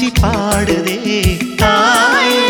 மாட்சி பாடுதே தாயே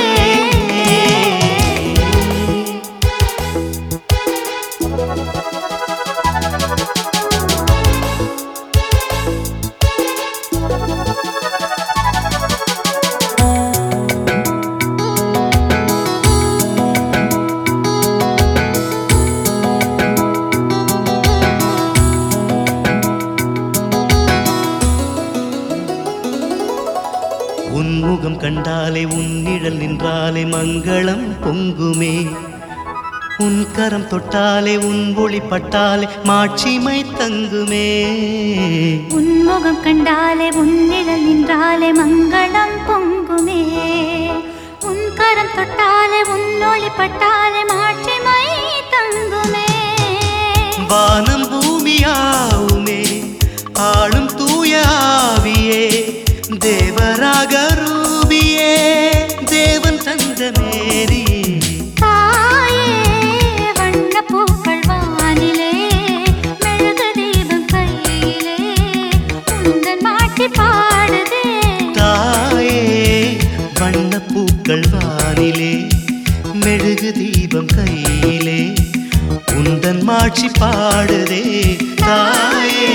உன்முகம் கண்டாலே உன் நிழல் நின்றாலே மங்களம் பொங்குமே உன் கரம் தொட்டாலே உன் ஒளி பட்டாலே மாட்சிமை தங்குமே உன்முகம் கண்டாலே உன்னிழல் நின்றாலே மங்களம் பொங்குமே உன் கரம் தொட்டாலே உன்னொளி பட்டாலே மாட்சிமை தங்குமே வானம் பூமியாவுமே ஆளும் தூய ஆவியே தேவராக ரூபியே தேவன் தந்த மேரியே தாயே வண்ண பூக்கள் வானிலே மெழுகு தீபம் கையிலே உந்தன் மாட்டி பாடுதே தாயே வண்ண பூக்கள் வானிலே மெழுகு தீபம் கையிலே உந்தன் மாட்சி பாடுதே தாயே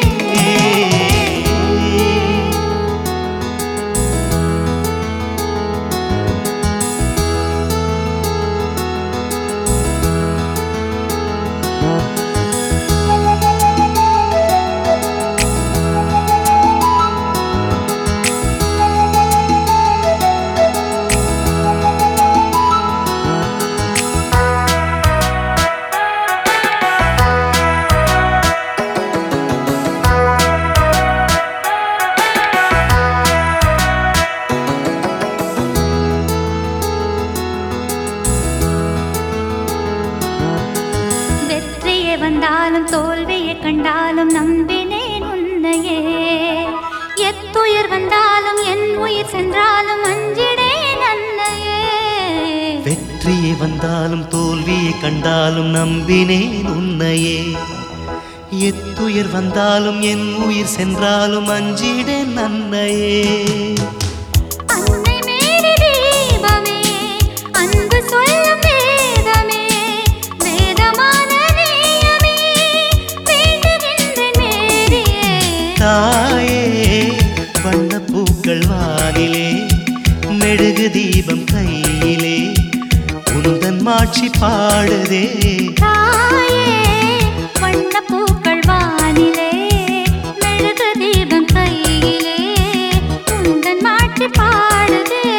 வெற்றியே வந்தாலும் தோல்வியை கண்டாலும் நம்பினேன் உன்னையே எத்துயர் வந்தாலும் என் உயிர் சென்றாலும் அஞ்சிடேன் அன்னையே வெற்றியே வந்தாலும் தோல்வியை கண்டாலும் நம்பினேன் உன்னையே எத்துயர் வந்தாலும் என் உயிர் சென்றாலும் அஞ்சிடேன் நன்னையே அன்னை மேரி தீபமே அன்பு சொல்லும் வேதமே வேதமான நேயமே வேண்டுகின்றேன் மேரியே தாயே வண்ண பூக்கள் வானிலே மெழுகு தீபம் கையிலே உந்தன் மாட்சி பாடுதே தாயே வண்ண பூக்கள் வானிலே மெழுகு தீபம் கையிலே உந்தன் மாற்றி பாடுதே